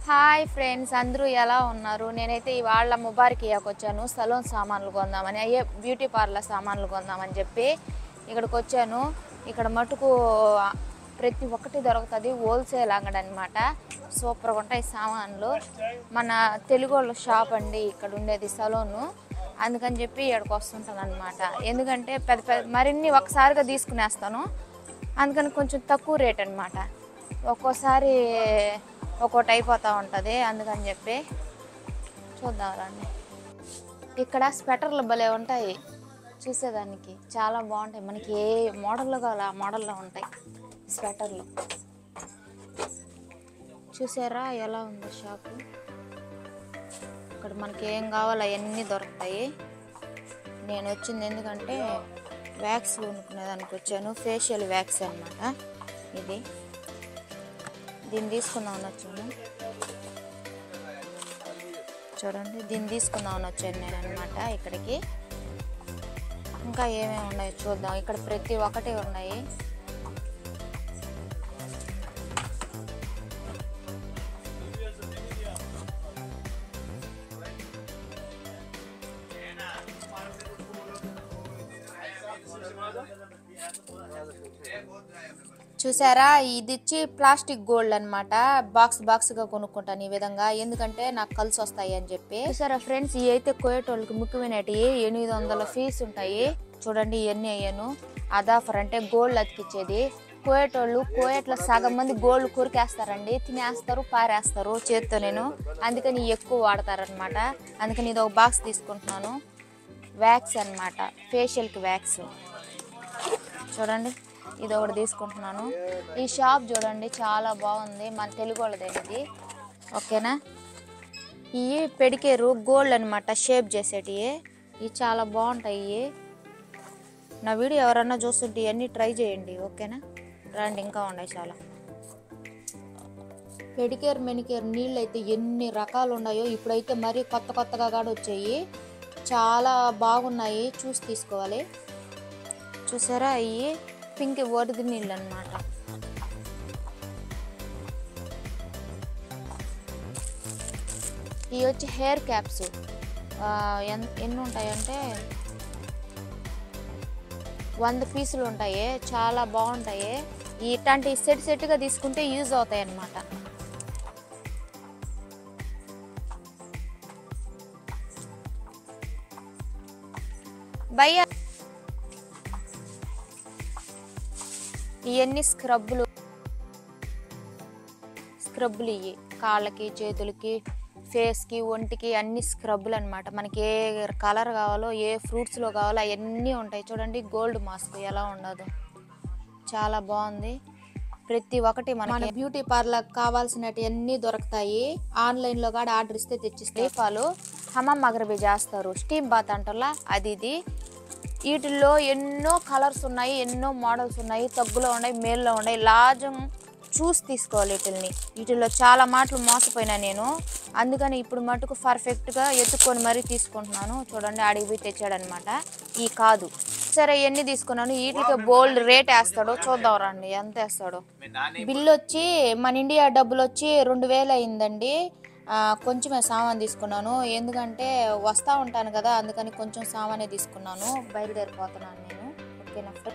hi friends అందరూ ఎలా ఉన్నారు నేనైతే ఇవాళ ముబారకియాకి వచ్చాను సలూన్ సామాన్లు కొందామని అయ్యే బ్యూటీ పార్లర్ సామాన్లు కొందామని చెప్పి ఇక్కడికి వచ్చాను ఇక్కడ మటుకు ప్రతి ఒక్కటి దొరుకుతుంది హోల్సేల్ అంగడి అనమాట సూపర్గా ఉంటాయి సామాన్లు మన తెలుగు వాళ్ళ షాప్ అండి ఇక్కడ ఉండేది సలూను అందుకని చెప్పి ఇక్కడికి వస్తుంటాను అనమాట ఎందుకంటే పెద్ద పెద్ద మరిన్ని ఒకసారిగా తీసుకునేస్తాను అందుకని కొంచెం తక్కువ రేట్ అనమాట ఒక్కోసారి ఒక్కోటి అయిపోతూ ఉంటుంది అందుకని చెప్పి చూద్దాం రండి ఇక్కడ స్వెటర్లు భలే ఉంటాయి చూసేదానికి చాలా బాగుంటాయి మనకి ఏ మోడల్లో కావాలో ఆ మోడల్లో ఉంటాయి స్వెటర్లు చూసారా ఎలా ఉందో షాపు ఇక్కడ మనకి ఏం కావాలో అవన్నీ దొరుకుతాయి నేను వచ్చింది ఎందుకంటే వ్యాక్స్ కొనుక్కునేదానికి వచ్చాను ఫేషియల్ వ్యాక్స్ అన్నమాట ఇది దీన్ని తీసుకుందామని వచ్చాను చూడండి దీన్ని తీసుకుందామని వచ్చాను నేను అనమాట ఇక్కడికి ఇంకా ఏమేమి ఉన్నాయో చూద్దాం ఇక్కడ ప్రతి ఒక్కటి ఉన్నాయి చూసారా ఇది వచ్చి ప్లాస్టిక్ గోల్డ్ అన్నమాట బాక్స్ బాక్స్ గా కొనుక్కుంటాను ఈ విధంగా ఎందుకంటే నాకు కలిసి వస్తాయి అని చెప్పి చూసారా ఫ్రెండ్స్ ఇవి అయితే కోయేటోళ్ళకి ముఖ్యమైనవి ఎనిమిది వందల ఫీస్ ఉంటాయి చూడండి ఇవన్నీ అయ్యాను అదాఫర్ అంటే గోల్డ్ అతికిచ్చేది కోయేటోళ్ళు కోయట్లో సగం మంది గోల్డ్ కొరికేస్తారండి తినేస్తారు పారేస్తారు చేత్తో నేను అందుకని ఎక్కువ వాడతారనమాట అందుకని ఇది ఒక బాక్స్ తీసుకుంటున్నాను వ్యాక్స్ అన్నమాట ఫేషియల్కి వ్యాక్స్ చూడండి ఇది ఒకటి తీసుకుంటున్నాను ఈ షాప్ చూడండి చాలా బాగుంది మన తెలుగు వాళ్ళది ఇది ఓకేనా ఇవి పెడికేరు గోల్డ్ అనమాట షేప్ చేసేటివి ఇవి చాలా బాగుంటాయి నా వీడియో ఎవరన్నా చూస్తుంటే ఇవన్నీ ట్రై చేయండి ఓకేనా రండి ఇంకా ఉన్నాయి చాలా పెడికేర్ మెనికేర్ నీళ్ళు అయితే ఎన్ని రకాలు ఉన్నాయో ఇప్పుడైతే మరీ కొత్త కొత్తగా కూడా వచ్చాయి చాలా బాగున్నాయి చూసి తీసుకోవాలి చూసారా అవి పింక్ వరిది నీళ్ళు అనమాట ఇవి వచ్చి హెయిర్ క్యాప్స్ ఎన్ని ఉంటాయంటే వంద పీసులు ఉంటాయి చాలా బాగుంటాయి ఇట్లాంటి సెట్ సెట్గా తీసుకుంటే యూజ్ అవుతాయి అన్నమాట భయ్యా ఇవన్నీ స్క్రబ్బులు స్క్రబ్బులు ఇవి కాళ్ళకి చేతులకి ఫేస్కి ఒంటికి అన్ని స్క్రబ్బులు అనమాట మనకి ఏ కలర్ కావాలో ఏ ఫ్రూట్స్లో కావాలో అవన్నీ ఉంటాయి చూడండి గోల్డ్ మాస్క్ ఎలా ఉండదు చాలా బాగుంది ప్రతి ఒక్కటి మన బ్యూటీ పార్లర్ కావాల్సినవి అన్నీ దొరుకుతాయి ఆన్లైన్లో కూడా ఆర్డర్ ఇస్తే తెచ్చిస్తే పాలు హమమ్ అగరబి చేస్తారు స్టీమ్ బాత్ అంటలా అది ఇది వీటిల్లో ఎన్నో కలర్స్ ఉన్నాయి ఎన్నో మోడల్స్ ఉన్నాయి తగ్గులో ఉన్నాయి మేల్లో ఉన్నాయి లాజం చూసి తీసుకోవాలి వీటిల్ని వీటిల్లో చాలా మాటలు మోసపోయినా నేను అందుకని ఇప్పుడు మటుకు పర్ఫెక్ట్గా ఎత్తుక్కొని మరీ తీసుకుంటున్నాను చూడండి ఆడికి పోయి తెచ్చాడనమాట ఈ కాదు సరే ఇవన్నీ తీసుకున్నాను వీటికి బోల్డ్ రేట్ వేస్తాడో చూద్దాం రండి ఎంత వేస్తాడో బిల్లు వచ్చి మన ఇండియా డబ్బులు వచ్చి రెండు వేలు అయిందండి ఆ, కొంచెమే సామాన్ తీసుకున్నాను ఎందుకంటే వస్తూ ఉంటాను కదా అందుకని కొంచెం సామానే తీసుకున్నాను బయలుదేరిపోతున్నాను నేను ఓకేనా